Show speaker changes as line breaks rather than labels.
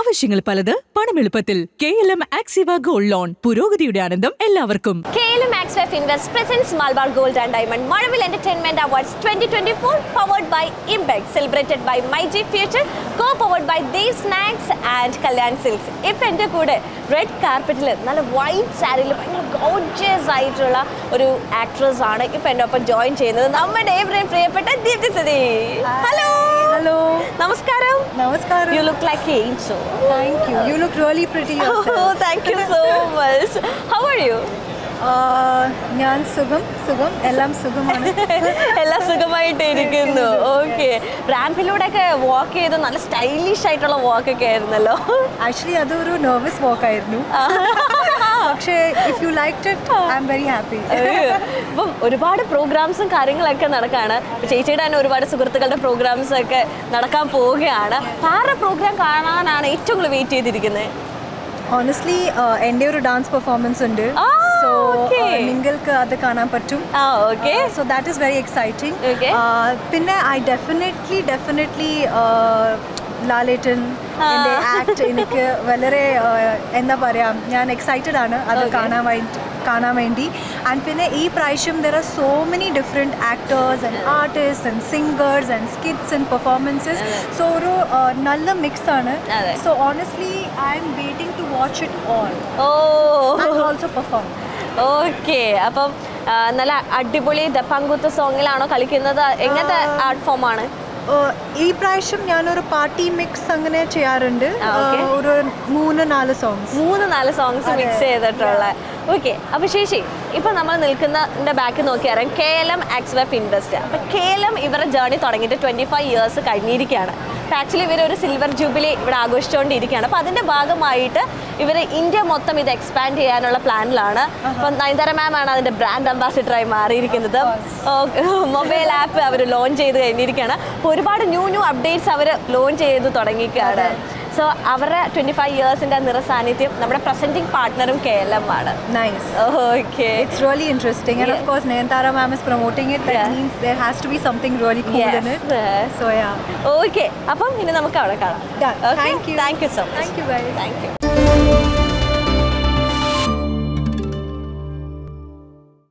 ആവശ്യങ്ങൾ പലത് പണമെളുപ്പത്തിൽ K L M Axiva gold loan പുരോഗതിയുടെ ആനന്ദം എല്ലാവർക്കും
KLM Maxwell Invest presents Malabar Gold and Diamond Maravel Entertainment Awards 2024 powered by Imbex celebrated by MyG Future co-powered by Dave Snacks and Kalyan Silks ഇപ്പം എൻ്റെ കൂടെ red കാർപ്പറ്റിൽ നല്ല white സാരിയിൽ ഭയങ്കര gorgeous ആയിട്ടുള്ള ഒരു ആക്ട്രസ് ആണ് ഇപ്പം എൻ്റെ ഒപ്പം ജോയിൻ ചെയ്യുന്നത് നമ്മുടെ ഏവരെയും പ്രിയപ്പെട്ട ദീപ്തി സതി ഹലോ
Hello.
നമസ്കാരം
Namaskaram.
You look like angel
Thank you. You look really pretty yourself.
Thank you so much how are you
uh, ഞാൻ സുഖം സുഖം എല്ലാം സുഖമാണ്
എല്ലാം സുഖമായിട്ട് ഇരിക്കുന്നു ഓക്കെ റാമ്പിലൂടെ ഒക്കെ വാക്ക് ചെയ്ത് നല്ല സ്റ്റൈലിഷ് ആയിട്ടുള്ള വാക്ക് ഒക്കെ ആയിരുന്നല്ലോ
ആക്ച്വലി അതൊരു നെർവസ് വാക്ക് ആയിരുന്നു പക്ഷേ if you like it I'm very happy
ഇപ്പം ഒരുപാട് പ്രോഗ്രാംസും കാര്യങ്ങളൊക്കെ നടക്കാണ് ചേച്ചിയുടെ തന്നെ ഒരുപാട് സുഹൃത്തുക്കളുടെ പ്രോഗ്രാംസ് ഒക്കെ നടക്കാൻ പോവുകയാണ് ആരുടെ പ്രോഗ്രാം കാണാനാണ് ഏറ്റവും കൂടുതൽ വെയിറ്റ് ചെയ്തിരിക്കുന്നത്
ഓണസ്റ്റ്ലി എൻ്റെ ഒരു ഡാൻസ് പെർഫോമൻസ് ഉണ്ട്
ആ,
സോ
okay.
നിങ്ങൾക്ക് അത് കാണാൻ പറ്റും
ആ okay
so that is very exciting
Okay.
പിന്നെ ഐ ഡെഫിനറ്റ്ലി ഡെഫിനറ്റ്ലി ലാലേട്ടൻ എൻ്റെ ആക്ട് എനിക്ക് വളരെ uh, എന്താ പറയുക ഞാൻ എക്സൈറ്റഡ് ആണ് അത്
Okay.
കാണാൻ വേണ്ടി കാണാൻ വേണ്ടി ആൻഡ് പിന്നെ ഈ പ്രാവശ്യം there are so many different actors and artist and singers and skits and performances so ഒരു uh, നല്ല മിക്സ് ആണ്
അതെ.
So honestly I'm waiting to watch it all
oh
and also perform
okay അപ്പം ആ, നല്ല അടിപൊളി ദപ്പാങ്കുത്ത് സോങ്ങിലാണോ കളിക്കുന്നത് എങ്ങനത്തെ ആർട്ട് ഫോം ആണ്
ഏഹ് ഈ പ്രാവശ്യം ഞാനൊരു പാർട്ടി മിക്സ് അങ്ങനെ ചെയ്യാറുണ്ട്
ആ, okay.
ഏഹ് ഒരു മൂന്ന് നാല് സോങ്സ്
മൂന്ന് നാല് സോങ്സ്
അതെ.
മിക്സ് ചെയ്തിട്ടുള്ള ഓക്കെ അപ്പൊ ശേഷി ഇപ്പൊ നമ്മൾ നിൽക്കുന്നതിന്റെ ബാക്ക് നോക്കിയാൽ K L M Axiva invest അപ്പൊ കെ എൽ എം ഇവരുടെ ജേർണി തുടങ്ങിയിട്ട് ട്വന്റി ഫൈവ് ഇയേഴ്സ് കഴിഞ്ഞിരിക്കുകയാണ് അപ്പൊ ആക്ച്വലി ഇവർ ഒരു സിൽവർ ജൂബിലി ഇവിടെ ആഘോഷിച്ചുകൊണ്ടിരിക്കുകയാണ് അപ്പൊ അതിന്റെ ഭാഗമായിട്ട് ഇവർ ഇന്ത്യ മൊത്തം ഇത് എക്സ്പാൻഡ് ചെയ്യാനുള്ള പ്ലാനിലാണ് അപ്പൊ നയൻതാര മാം ആണ് അതിന്റെ ബ്രാൻഡ് അംബാസിഡറായി മാറിയിരിക്കുന്നത് മൊബൈൽ ആപ്പ് അവർ ലോഞ്ച് ചെയ്ത് കഴിഞ്ഞിരിക്കുകയാണ് അപ്പോൾ ഒരുപാട് ന്യൂ ന്യൂ അപ്ഡേറ്റ്സ് അവർ ലോഞ്ച് ചെയ്ത് തുടങ്ങിയിരിക്കുകയാണ് സോ അവരുടെ ട്വന്റി ഫൈവ് ഇയേഴ്സിന്റെ നിറസാന്നിധ്യം നമ്മുടെ പ്രസന്റിംഗ് പാർട്ട്ണറും കെ എൽ എം ആണ്
nice
okay
It's really interesting, and of
Yeah.
course, Nayantara ma'am is promoting it. That
Yeah.
means there has to be something really cool in it. So yeah,
okay അപ്പം ഇനി നമുക്ക് അവിടെ കാണാം
Done. Thank you.
Thank you so much
thank you guys.
Thank U